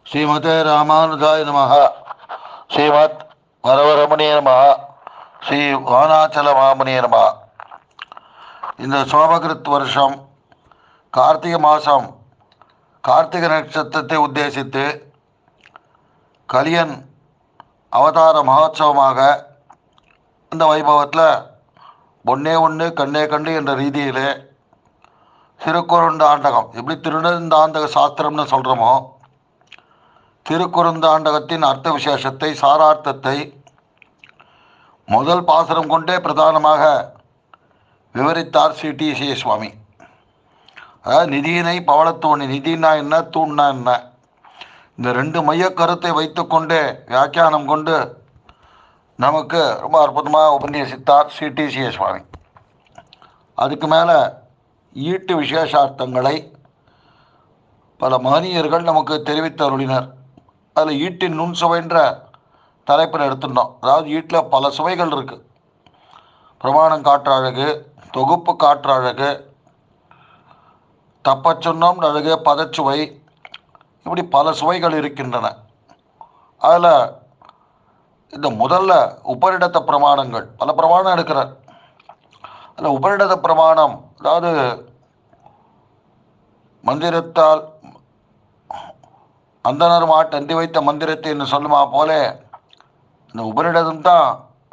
ஸ்ரீமதே ராமானுஜாய நமः ஸ்ரீமத் வரவரமணிய நமः ஸ்ரீ வானாச்சல மாமுனிய நமः இந்த சோபகிருத் வருஷம் கார்த்திகை மாதம் கார்த்திகை நட்சத்திரத்தை உத்தேசித்து கலியன் அவதார மகோத்சவமாக இந்த வைபவத்தில் ஒன்னே ஒன்று கண்ணே கண்டு என்ற ரீதியிலே திருக்குறுந்தாண்டகம் எப்படி திருநெடுந்தாண்டக சாஸ்திரம்னு சொல்கிறோமோ திருக்குறுந்தாண்டகத்தின் அர்த்த விசேஷத்தை சாரார்த்தத்தை முதல் பாசனம் கொண்டே பிரதானமாக விவரித்தார் சி டி சி சுவாமி அதாவது நிதியினை பவளத்தூணி நிதினா என்ன தூண்னா என்ன இந்த ரெண்டு மைய கருத்தை வைத்துக்கொண்டே வியாக்கியானம் கொண்டு நமக்கு ரொம்ப அற்புதமாக உபதேசித்தார் சி டி சி சுவாமி அதுக்கு மேலே ஈட்டு விசேஷார்த்தங்களை பல மகனியர்கள் நமக்கு தெரிவித்து அருளினர் அதில் ஈட்டின் நுண் சுவைன்ற தலைப்பில் எடுத்துட்டோம் அதாவது ஈட்டில் பல சுவைகள் இருக்குது பிரமாணம் காற்று அழகு தொகுப்பு காற்று அழகு தப்பச் சொன்னோம் அழகு பதச்சுவை இப்படி பல சுவைகள் இருக்கின்றன அதில் இந்த முதல்ல உபரிடத்த பிரமாணங்கள் பல பிரமாணம் எடுக்கிறார் அதில் உபரிடத பிரமாணம் அதாவது மந்திரத்தால் அந்தனர் மாட்டு அந்தி வைத்த மந்திரத்தை என்று சொல்லுமா போல இந்த உபரிடதம் தான்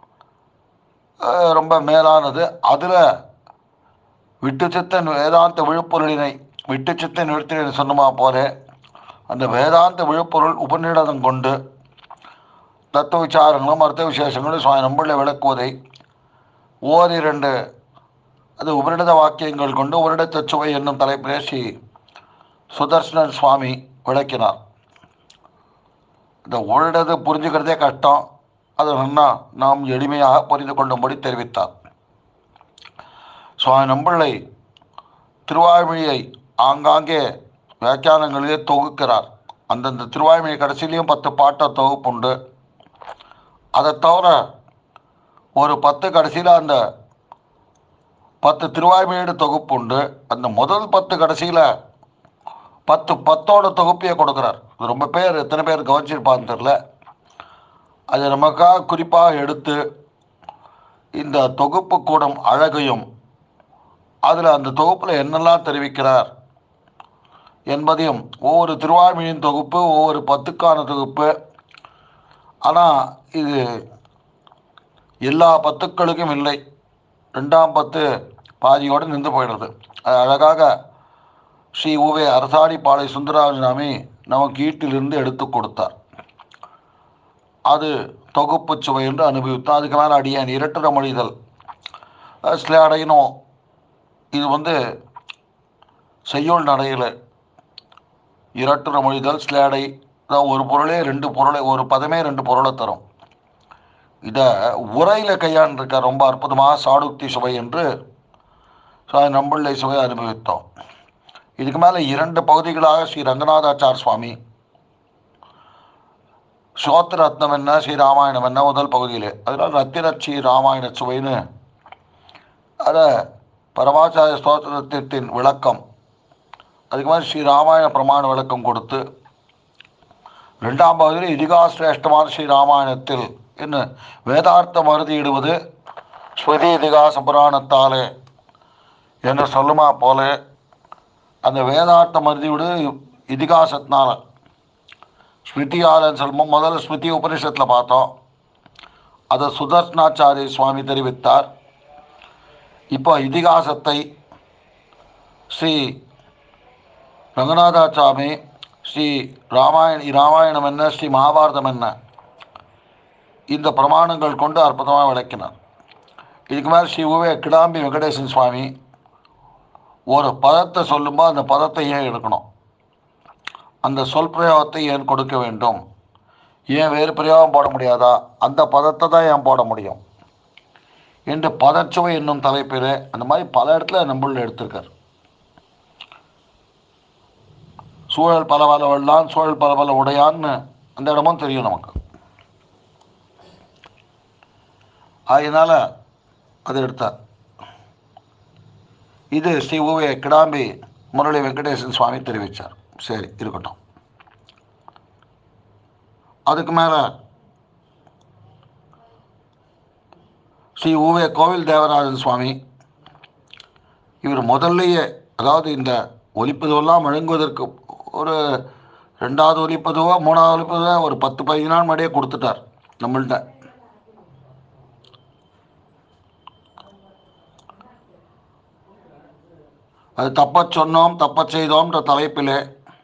அஹ், ரொம்ப மேலானது அதில் விட்டு சித்தன் வேதாந்த விழுப்பொருளினை விட்டு சித்தன் நிறுத்தினு சொன்னமா போல அந்த வேதாந்த விழுப்பொருள் உபநிடதம் கொண்டு தத்துவ விசாரங்களும் அர்த்த விசேஷங்களும் சுவாமி நம்பிள்ளை விளக்குவதை ஓரிரண்டு அது உபரிடத வாக்கியங்கள் கொண்டு உபரிடத்த சுவை என்னும் தலைப்பிலே ஸ்ரீ சுதர்சனர் சுவாமி விளக்கினார் இந்த உபரிடத்தை புரிஞ்சுக்கிறதே கஷ்டம் அது நன்னா நாம் எளிமையாக புரிந்து கொள்ளும்படி தெரிவித்தார் சுவாமி நம்பிள்ளை திருவாய்மொழியை ஆங்காங்கே வியாக்கியானங்களிலே தொகுக்கிறார் அந்தந்த திருவாய்மொழி கடைசியிலையும் பத்து பாட்ட தொகுப்புண்டு அதை தவிர ஒரு பத்து கடைசியில் அந்த பத்து திருவாய்மொழியோட தொகுப்புண்டு அந்த முதல் பத்து கடைசியில் பத்து பத்தோட தொகுப்பையே கொடுக்குறார் இது ரொம்ப பேர் எத்தனை பேர் கவனிச்சிருப்பான்னு தெரில அது நமக்காக குறிப்பாக எடுத்து இந்த தொகுப்பு கூடும் அழகையும் அதில் அந்த தொகுப்பில் என்னெல்லாம் தெரிவிக்கிறார் என்பதையும் ஒவ்வொரு திருவாய்மொழியின் தொகுப்பு ஒவ்வொரு பத்துக்கான தொகுப்பு ஆனால் இது எல்லா பத்துக்களுக்கும் இல்லை ரெண்டாம் பத்து பாதியோடு நின்று போயிடுறது அது அழகாக ஸ்ரீ உவே அரசாடி பாளை சுந்தராஜனாமி நமக்கு ஈட்டிலிருந்து எடுத்து கொடுத்தார் அது தொகுப்பு சுவை என்று அனுபவித்தார் அதுக்கு மேலே அடியேன் இரட்டர மொழிதல் ஸ்லேடைனும் இது வந்து செய்யுள் நடையில் இரட்டுற மொழிதல் ஸ்லேடை அதாவது ஒரு பொருளே ரெண்டு பொருளை ஒரு பதமே ரெண்டு பொருளை தரும் இதை உரையில் கையாண்டிருக்க ரொம்ப அற்புதமாக சாடுக்தி சுவை என்று சுவாமி நம்பிள்ளை சுவை அனுபவித்தோம் இதுக்கு மேலே இரண்டு பகுதிகளாக ஸ்ரீ ரங்கநாதாச்சார் சுவாமி சோத்திர ரத்னம் என்ன ஸ்ரீ ராமாயணம் என்ன முதல் பகுதியில் அதனால் ரத்தின ஸ்ரீ ராமாயண சுவைன்னு அதை பரமாச்சாரிய ஸ்தோத்திரத்தின் விளக்கம் அதுக்கு மாதிரி ஸ்ரீ ராமாயண பிரமாண விளக்கம் கொடுத்து ரெண்டாம் பகுதியில் இதிகாசிரேஷ்டமான ஸ்ரீ ராமாயணத்தில் என்ன வேதார்த்தம் அறுதியிடுவது ஸ்மிருதி இதிகாச புராணத்தாலே என்று சொல்லுமா போல அந்த வேதார்த்தம் அறுதிவிடு இதிகாசத்தினால ஸ்மிருதியாலன்னு சொல்லும்போது முதல்ல ஸ்மிருதி உபனிஷத்தில் பார்த்தோம் அதை சுதர்ஷனாச்சாரிய சுவாமி தெரிவித்தார் இப்போ இதிகாசத்தை ஸ்ரீ ரங்கநாதாச்சாமி ஸ்ரீ ராமாயண ராமாயணம் என்ன ஸ்ரீ மகாபாரதம் என்ன இந்த பிரமாணங்கள் கொண்டு அற்புதமாக விளக்கினார் இதுக்கு மேலே ஸ்ரீ உவே கிடாம்பி வெங்கடேசன் சுவாமி ஒரு பதத்தை சொல்லும்போது அந்த பதத்தை ஏன் எடுக்கணும் அந்த சொல் பிரயோகத்தை ஏன் கொடுக்க வேண்டும் ஏன் வேறு பிரயோகம் போட முடியாதா அந்த பதத்தை தான் ஏன் போட முடியும் என்று பதச்சுவை என்னும் தலைப்பில் அந்த மாதிரி பல இடத்துல நம்மள எடுத்திருக்கார் சூழல் பல பல வெள்ளான் சூழல் பல பல உடையான்னு அந்த இடமும் தெரியும் நமக்கு அதனால் அதை எடுத்தார் இது ஸ்ரீ உவே கிடாம்பி முரளி வெங்கடேசன் சுவாமி தெரிவித்தார் சரி இருக்கட்டும் அதுக்கு மேலே ஸ்ரீ ஊவே கோவில் தேவராஜன் சுவாமி இவர் முதல்லையே அதாவது இந்த ஒலிப்பதுவெல்லாம் வழங்குவதற்கு ஒரு ரெண்டாவது ஒலிப்பதுவோ மூணாவது ஒலிப்பதுவோ ஒரு பத்து பதினஞ்சு நாள் முன்னாடியே கொடுத்துட்டார் நம்மள்கிட்ட அது தப்பச் சொன்னோம் தப்பச் செய்தோம்ன்ற தலைப்பிலே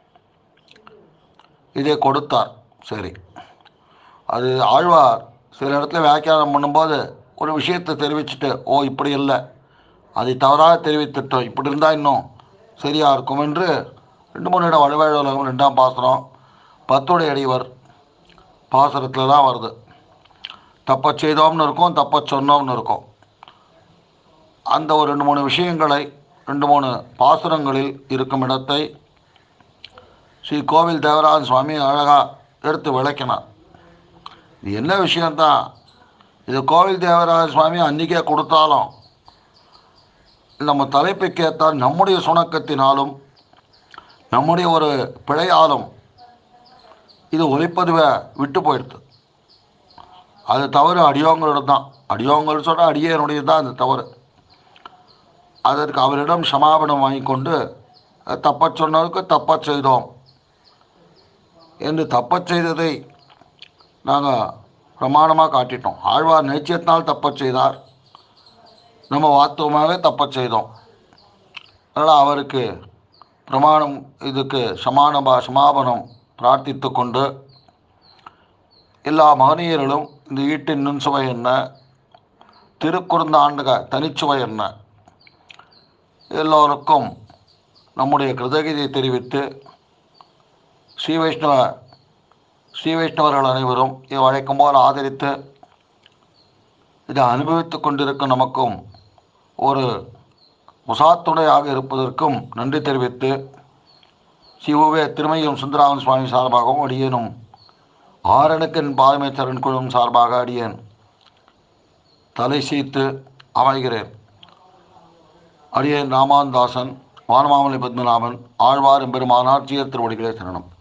இதை கொடுத்தார் சரி அது ஆழ்வார் சில இடத்துல வியாக்கியானம் பண்ணும்போது ஒரு விஷயத்தை தெரிவிச்சுட்டு ஓ இப்படி இல்லை அதை தவறாக தெரிவித்துட்டோம் இப்படி இருந்தால் இன்னும் சரியாக இருக்கும் என்று ரெண்டு மூணு இடம் வலுவாழ் உலகம் ரெண்டாம் பாசனம் பத்துடைய அடிவர் பாசனத்தில் தான் வருது தப்ப செய்தோம்னு இருக்கும் தப்ப சொன்னோம்னு இருக்கும் அந்த ஒரு ரெண்டு மூணு விஷயங்களை ரெண்டு மூணு பாசுரங்களில் இருக்கும் இடத்தை ஸ்ரீ கோவில் தேவராஜன் சுவாமி அழகாக எடுத்து விளக்கினார் இது என்ன விஷயந்தான் இது கோவில் தேவராஜ சுவாமி அன்றைக்கே கொடுத்தாலும் நம்ம தலைப்புக்கு ஏற்றால் நம்முடைய சுணக்கத்தினாலும் நம்முடைய ஒரு பிழையாலும் இது ஒலிப்பதுவை விட்டு போயிடுது அது தவறு அடியோங்களோட தான் அடியோங்கள் சொன்னால் அடியனுடைய தான் அது தவறு அதற்கு அவரிடம் சமாபனம் வாங்கி கொண்டு தப்பச் சொன்னதுக்கு தப்பச் செய்தோம் என்று தப்பச் செய்ததை நாங்கள் பிரமாணமாக காட்டிட்டோம் ஆழ்வார் நிச்சயத்தினால் தப்பச் செய்தார் நம்ம வாஸ்தவமாகவே தப்பச் செய்தோம் அதனால் அவருக்கு பிரமாணம் இதுக்கு சமானபா சமாபனம் பிரார்த்தித்து கொண்டு எல்லா மகனீயர்களும் இந்த ஈட்டின் நுண்சுவை என்ன திருக்குறுந்த ஆண்டுக தனிச்சுவை என்ன எல்லோருக்கும் நம்முடைய கிருதகதியை தெரிவித்து ஸ்ரீ வைஷ்ணவ ஸ்ரீ வைஷ்ணவர்கள் அனைவரும் இதை வழக்கம் போல் ஆதரித்து இதை அனுபவித்து கொண்டிருக்கும் நமக்கும் ஒரு உசாத்துணையாக இருப்பதற்கும் நன்றி தெரிவித்து ஸ்ரீ உவே திருமையும் சுந்தராமன் சுவாமி சார்பாகவும் அடியேனும் ஆரணக்கன் பாதமேச்சரன் குழுவும் சார்பாக அடியேன் தலை சீத்து அமைகிறேன் அடியேன் ராமாந்தாசன் வானமாமலை பத்மநாபன் ஆழ்வார் எம்பெருமானார் ஜீயர் திருவடிகளே சரணம்